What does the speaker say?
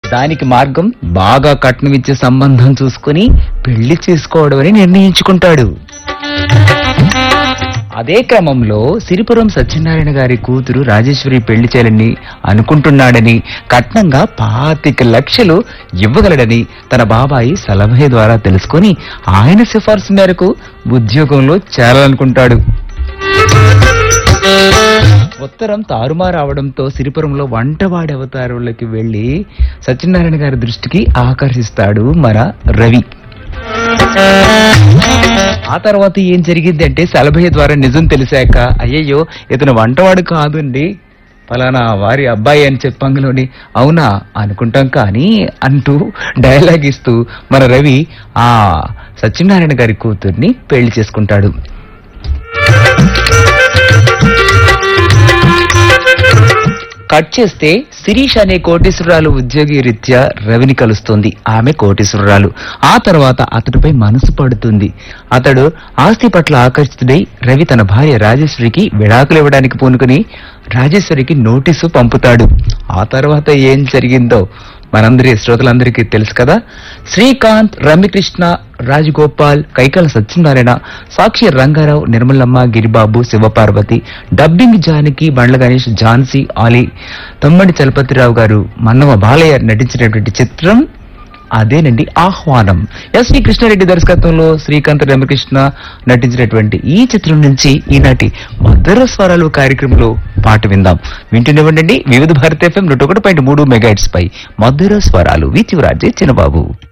దానికి మార్గం బాగా కట్నం ఇచ్చే సంబంధం చూసుకుని పెళ్లి చేసుకోవడం అని నిర్ణయించుకుంటాడు అదే క్రమంలో సిరిపురం సత్యనారాయణ గారి కూతురు రాజేశ్వరి పెళ్లి చేయాలని అనుకుంటున్నాడని కట్నంగా పాతిక లక్షలు ఇవ్వగలడని తన బాబాయి సలభయ్య ద్వారా తెలుసుకొని ఆయన సిఫార్సు మేరకు ఉద్యోగంలో చేరాలనుకుంటాడు ఉత్తరం తారుమారు అవడంతో సిరిపురంలో వంటవాడి అవతారంలోకి వెళ్లి సత్యనారాయణ గారి దృష్టికి ఆకర్షిస్తాడు మన రవి ఆ తర్వాత ఏం జరిగింది అంటే సలభయ్య ద్వారా నిజం తెలిసాక అయ్యయ్యో ఇతను వంటవాడు కాదండి ఫలానా వారి అబ్బాయి అని చెప్పంగలోని అవునా అనుకుంటాం కానీ అంటూ డైలాగ్ ఇస్తూ మన రవి ఆ సత్యనారాయణ గారి కూతుర్ని పెళ్లి చేసుకుంటాడు కట్ చేస్తే శిరీష్ అనే కోటేశ్వరరాలు ఉద్యోగి రీత్యా రవిని కలుస్తుంది ఆమె కోటేశ్వరరాలు ఆ తర్వాత అతడిపై మనసు పడుతుంది అతడు ఆస్తి పట్ల ఆకర్షితుడై రవి తన భార్య రాజేశ్వరికి విడాకులు ఇవ్వడానికి పూనుకుని రాజేశ్వరికి నోటీసు పంపుతాడు ఆ తర్వాత ఏం జరిగిందో మనందరి శ్రోతలందరికీ తెలుసు కదా శ్రీకాంత్ రమ్యకృష్ణ రాజగోపాల్ కైకల సత్యనారాయణ సాక్షి రంగారావు నిర్మలమ్మ గిరిబాబు శివపార్వతి డబ్బింగ్ జానకి బండ్ల గణేష్ ఝాన్సీ ఆలీ తమ్మడి చలపతిరావు గారు మన్నవ బాలయ్య నటించినటువంటి చిత్రం అదేనండి ఆహ్వానం ఎస్వి కృష్ణారెడ్డి దర్శకత్వంలో శ్రీకాంత్ రమకృష్ణ నటించినటువంటి ఈ చిత్రం నుంచి ఈనాటి మధుర స్వరాలు కార్యక్రమంలో పాట విందాం వింటూనివ్వండి వివిధ భారత ఎఫ్ఎం నూట ఒకటి పాయింట్ మూడు మెగాట్స్ పై మధుర స్వరాలు విత్యురాజే చిన్నబాబు